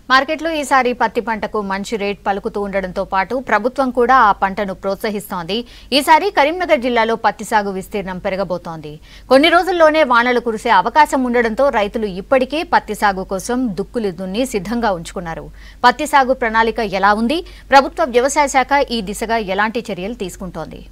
మార్కెట్లో ఈసారి పత్తి పంటకు మంచి రేట్ పలుకుతూ ఉండడంతో పాటు ప్రభుత్వం కూడా ఆ పంటను ప్రోత్సహిస్తోంది ఈసారి కరీంనగర్ జిల్లాలో పత్తి సాగు విస్తీర్ణం పెరగబోతోంది కొన్ని రోజుల్లోనే వానలు కురిసే అవకాశం ఉండడంతో రైతులు ఇప్పటికే పత్తి సాగు కోసం దుక్కులు దున్ని సిద్ధంగా ఉంచుకున్నారు పత్తి సాగు ప్రణాళిక ఎలా ఉంది ప్రభుత్వ వ్యవసాయ శాఖ ఈ దిశగా ఎలాంటి చర్యలు తీసుకుంటోంది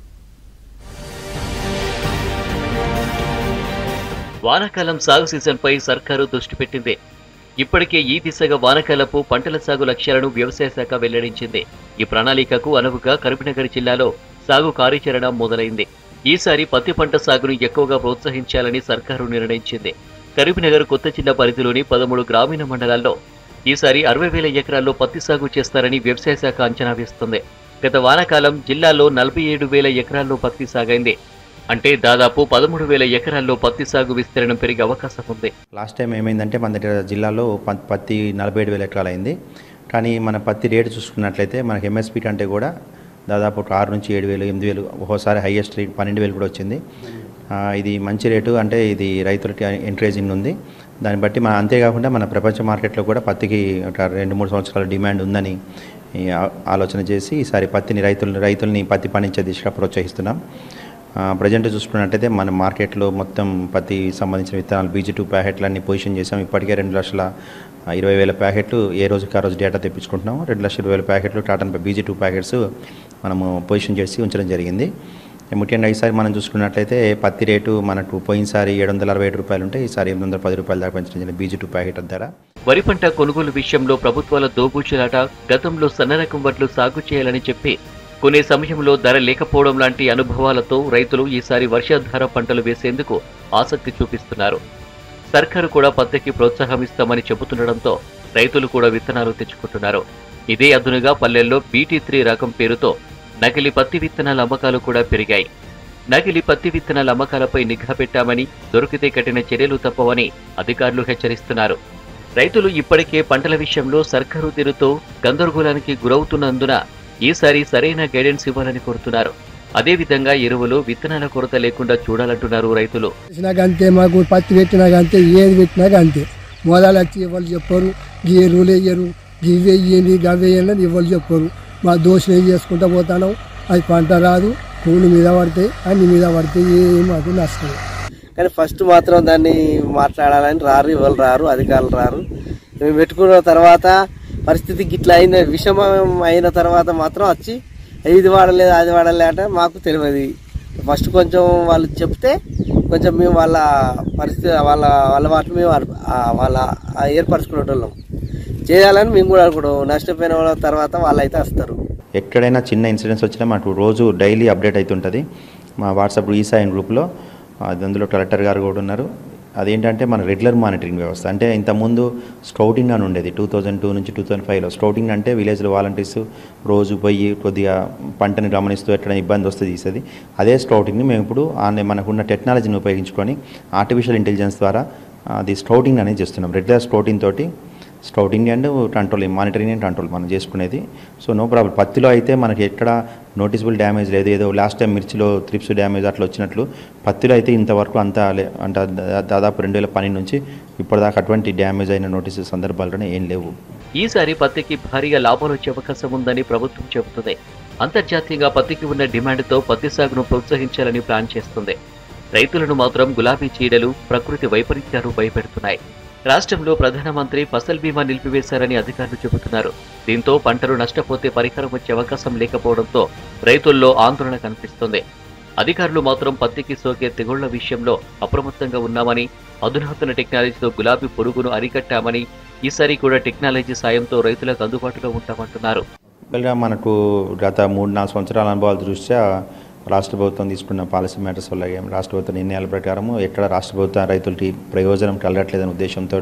వానాకాలం సాగు సీజన్పై సర్కారు దృష్టి పెట్టింది ఇప్పటికే ఈ దిశగా వానాకాలపు పంటల సాగు లక్ష్యాలను వ్యవసాయ శాఖ వెల్లడించింది ఈ ప్రణాళికకు అనువుగా కరీంనగర్ జిల్లాలో సాగు కార్యాచరణ మొదలైంది ఈసారి పత్తి పంట సాగును ఎక్కువగా ప్రోత్సహించాలని సర్కారు నిర్ణయించింది కరీంనగర్ కొత్త జిల్లా పరిధిలోని పదమూడు గ్రామీణ మండలాల్లో ఈసారి అరవై వేల ఎకరాల్లో పత్తి సాగు చేస్తారని వ్యవసాయ శాఖ అంచనా వేస్తుంది గత వానాకాలం జిల్లాలో నలభై ఏడు వేల ఎకరాల్లో పత్తి సాగైంది అంటే దాదాపు పదమూడు వేల ఎకరాల్లో పత్తి సాగు విస్తీర్ణం పెరిగే అవకాశం ఉంది లాస్ట్ టైం ఏమైందంటే మన దగ్గర జిల్లాలో ప- పత్తి నలభై ఏడు వేల ఎకరాలు అయింది కానీ మన పత్తి రేటు చూసుకున్నట్లయితే మనకి ఎంఎస్పీ కంటే కూడా దాదాపు ఒక ఆరు నుంచి ఏడు వేలు ఎనిమిది వేలు ఒక్కోసారి హైయెస్ట్ రేట్ పన్నెండు వేలు కూడా వచ్చింది ఆ, ఇది మంచి రేటు అంటే ఇది రైతులకి ఎంకరేజింగ్ ఉంది దాన్ని బట్టి మన అంతేకాకుండా మన ప్రపంచ మార్కెట్లో కూడా పత్తికి ఒక రెండు మూడు సంవత్సరాల డిమాండ్ ఉందని ఈ ఆ- ఆలోచన చేసి ఈసారి పత్తిని రైతులు రైతుల్ని పత్తి పండించే దిశగా ప్రోత్సహిస్తున్నాం ప్రజెంట్ చూసుకున్నట్టయితే మన మార్కెట్లో మొత్తం పత్తి సంబంధించిన విత్తనాలు బీజీ టూ ప్యాకెట్లన్నీ పొజిషన్ చేసాం ఇప్పటికే రెండు లక్షల ఆ, ఇరవై వేల ప్యాకెట్లు ఏ రోజుకి ఆ రోజు డేటా తెప్పించుకుంటున్నాం రెండు లక్షల ఇరవై వేల ప్యాకెట్లు టాటన్ బీజీ టూ ప్యాకెట్స్ మనము పొజిషన్ చేసి ఉంచడం జరిగింది ముఖ్యంగా ఈసారి మనం చూసుకున్నట్లయితే పత్తి రేటు మనకు పోయినసారి ఏడు వందల అరవై ఏడు రూపాయలు ఉంటే ఈసారి ఎనిమిది వందల పది రూపాయల దాకా పెంచడం జరిగింది బీజీ టూ ప్యాకెట్ ధర వరి పంట కొనుగోలు విషయంలో ప్రభుత్వాల దోబూచులాట గతంలో సన్నరకం వడ్లు సాగు చేయాలని చెప్పి కొనే సమయంలో ధర లేకపోవడం లాంటి అనుభవాలతో రైతులు ఈసారి వర్షాధార పంటలు వేసేందుకు ఆసక్తి చూపిస్తున్నారు సర్కారు కూడా పత్తికి ప్రోత్సాహం ఇస్తామని చెబుతుండడంతో రైతులు కూడా విత్తనాలు తెచ్చుకుంటున్నారు ఇదే అదునుగా పల్లెల్లో బీటీ త్రీ రకం పేరుతో నకిలీ పత్తి విత్తనాల అమ్మకాలు కూడా పెరిగాయి నకిలీ పత్తి విత్తనాల అమ్మకాలపై నిఘా పెట్టామని దొరికితే కఠిన చర్యలు తప్పవని అధికారులు హెచ్చరిస్తున్నారు రైతులు ఇప్పటికే పంటల విషయంలో సర్కారు తీరుతో గందరగోళానికి గురవుతున్నందున ఈసారి సరైన గైడెన్స్ ఇవ్వాలని కోరుతున్నారు అదేవిధంగా ఎరువులు విత్తనాల కొరత లేకుండా చూడాలంటున్నారు రైతులు చేసినాక అంతే మాకు పత్తి పెట్టినాక అంతే ఏది పెట్టినాక అంతే మొదలు వచ్చి ఎవరు చెప్పరు ఈ ఎరువులు వేయరు ఇవి వేయండి గవి వేయండి అని ఎవరు చెప్పరు మా దోషం ఏం చేసుకుంటా పోతాను అది పంట రాదు పూలు మీద పడతాయి అన్ని మీద పడతాయి ఏ మాకు నష్టం కానీ ఫస్ట్ మాత్రం దాన్ని మాట్లాడాలని రారు ఎవరు రారు అధికారులు రారు మేము పెట్టుకున్న తర్వాత పరిస్థితి గిట్లా అయిన విషమం అయిన తర్వాత మాత్రం వచ్చి ఇది వాడలేదు అది వాడలే అంటే మాకు తెలియదు ఫస్ట్ కొంచెం వాళ్ళు చెప్తే కొంచెం మేము వాళ్ళ పరిస్థితి వాళ్ళ వాళ్ళ వాటిని మేము అర్- ఆ వాళ్ళ ఆ ఏర్పరచుకునేటోళ్ళం చేయాలని మేము కూడా అనుకుంటాం నష్టపోయిన వాళ్ళ తర్వాత వాళ్ళు అయితే వస్తారు ఎక్కడైనా చిన్న ఇన్సిడెంట్స్ వచ్చినా మాకు రోజు డైలీ అప్డేట్ అవుతుంటుంది మా వాట్సాప్ ఈసాయిన్ గ్రూప్లో అది అందులో కలెక్టర్ గారు కూడా ఉన్నారు అదేంటంటే మన రెగ్యులర్ మానిటరింగ్ వ్యవస్థ అంటే ఇంతకుముందు స్కౌటింగ్ అని ఉండేది టూ థౌజండ్ టూ నుంచి టూ థౌజండ్ ఫైవ్లో స్కౌటింగ్ అంటే విలేజ్లో వాలంటీర్స్ రోజు పోయి కొద్దిగా పంటని గమనిస్తూ ఎట్లా ఇబ్బంది వస్తే తీసేది అదే స్కౌటింగ్ని మేము ఇప్పుడు ఆన్లైన్ మనకున్న టెక్నాలజీని ఉపయోగించుకొని ఆర్టిఫిషియల్ ఇంటెలిజెన్స్ ద్వారా అది స్కౌటింగ్ అనేది చేస్తున్నాం రెగ్యులర్ స్కౌటింగ్ తోటి scouting and control monitoring and control మనం చేసుకునేది సో నో ప్రాబ్లం పత్తిలో అయితే మనకి ఎక్కడ నోటీసబుల్ డ్యామేజ్ లేదు ఏదో లాస్ట్ టైం మిర్చిలో త్రిప్స్ డ్యామేజ్ అట్లా వచ్చినట్లు పత్తిలో అయితే ఇంతవరకు అంత లే- అంటే దా- దాదాపు రెండు వేల పన్నెండు నుంచి ఇప్పటిదాకా అటువంటి డ్యామేజ్ అయిన నోటీసు సందర్భాల్లోనే ఏం లేవు ఈసారి పత్తికి భారీగా లాభాలు వచ్చే అవకాశం ఉందని ప్రభుత్వం చెబుతుంది అంతర్జాతీయంగా పత్తికి ఉన్న డిమాండ్తో పత్తి సాగును ప్రోత్సహించాలని ప్లాన్ చేస్తుంది రైతులను మాత్రం గులాబీ చీడలు ప్రకృతి వైపరీత్యాలు భయపెడుతున్నాయి రాష్ట్రంలో ప్రధానమంత్రి ఫసల్ బీమా నిలిపివేశారని అధికారులు చెబుతున్నారు దీంతో పంటలు నష్టపోతే పరిహారం వచ్చే అవకాశం లేకపోవడంతో రైతుల్లో ఆందోళన కనిపిస్తుంది అధికారులు మాత్రం పత్తికి సోకే తెగుళ్ల విషయంలో అప్రమత్తంగా ఉన్నామని అధునాతన టెక్నాలజీతో గులాబీ పురుగును అరికట్టామని ఈసారి కూడా టెక్నాలజీ సాయంతో రైతులకు అందుబాటులో ఉంటామంటున్నారు యాక్చువల్గా మనకు గత మూడు నాలుగు సంవత్సరాల అనుభవాల దృష్ట్యా రాష్ట్ర ప్రభుత్వం తీసుకున్న పాలసీ మ్యాటర్స్ వల్ల ఏం రాష్ట్ర ప్రభుత్వ నిర్ణయాల ప్రకారం ఎక్కడ రాష్ట్ర ప్రభుత్వం రైతులకి ప్రయోజనం కలగట్లేదనే ఉద్దేశంతో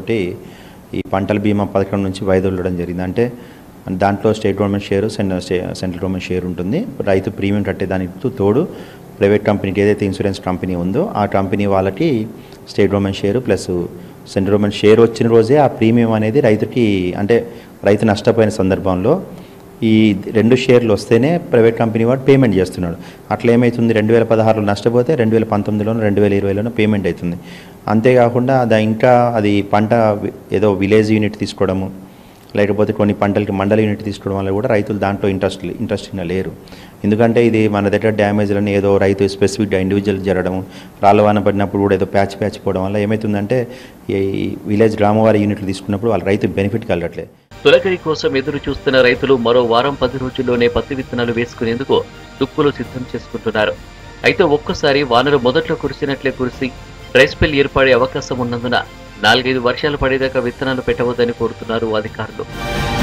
ఈ పంటల బీమా పథకం నుంచి వైదొలడం జరిగింది అంటే దాంట్లో state government share central government share ఉంటుంది రైతు ప్రీమియం కట్టేదానికి తోడు ప్రైవేట్ కంపెనీకి ఏదైతే ఇన్సూరెన్స్ కంపెనీ ఉందో ఆ కంపెనీ వాళ్ళకి state government share plus central government share వచ్చిన రోజే ఆ ప్రీమియం అనేది రైతుకి అంటే రైతు నష్టపోయిన సందర్భంలో ఈ రెండు షేర్లు వస్తేనే ప్రైవేట్ కంపెనీ వాడు పేమెంట్ చేస్తున్నాడు అట్లా ఏమవుతుంది రెండు వేల పదహారులో నష్టపోతే రెండు వేల పంతొమ్మిదిలోనూ రెండు వేల ఇరవైలోనూ పేమెంట్ అవుతుంది అంతేకాకుండా అది ఇంకా అది పంట వి- ఏదో విలేజ్ యూనిట్ తీసుకోవడము లేకపోతే కొన్ని పంటలకి మండల యూనిట్ తీసుకోవడం వల్ల కూడా రైతులు దాంట్లో ఇంట్రెస్ట్ ఇంట్రెస్టింగ్గా లేరు ఎందుకంటే ఇది మన దగ్గర డ్యామేజ్లని ఏదో రైతు స్పెసిఫిక్గా ఇండివిజువల్ జరగడం రాళ్ళవాన పడినప్పుడు కూడా ఏదో ప్యాచ్ ప్యాచ్ పోవడం వల్ల ఏమవుతుందంటే ఈ విలేజ్ గ్రామవారి యూనిట్లు తీసుకున్నప్పుడు వాళ్ళ రైతు బెనిఫిట్ కలగట్లేదు తొలకరి కోసం ఎదురు చూస్తున్న రైతులు మరో వారం పది రోజుల్లోనే పత్తి విత్తనాలు వేసుకునేందుకు దుక్కులు సిద్ధం చేసుకుంటున్నారు అయితే ఒక్కసారి వానలు మొదట్లో కురిసినట్లే కురిసి రైస్ పిల్ ఏర్పడే అవకాశం ఉన్నందున నాలుగైదు వర్షాలు పడేదాకా విత్తనాలు పెట్టవద్దని కోరుతున్నారు అధికారులు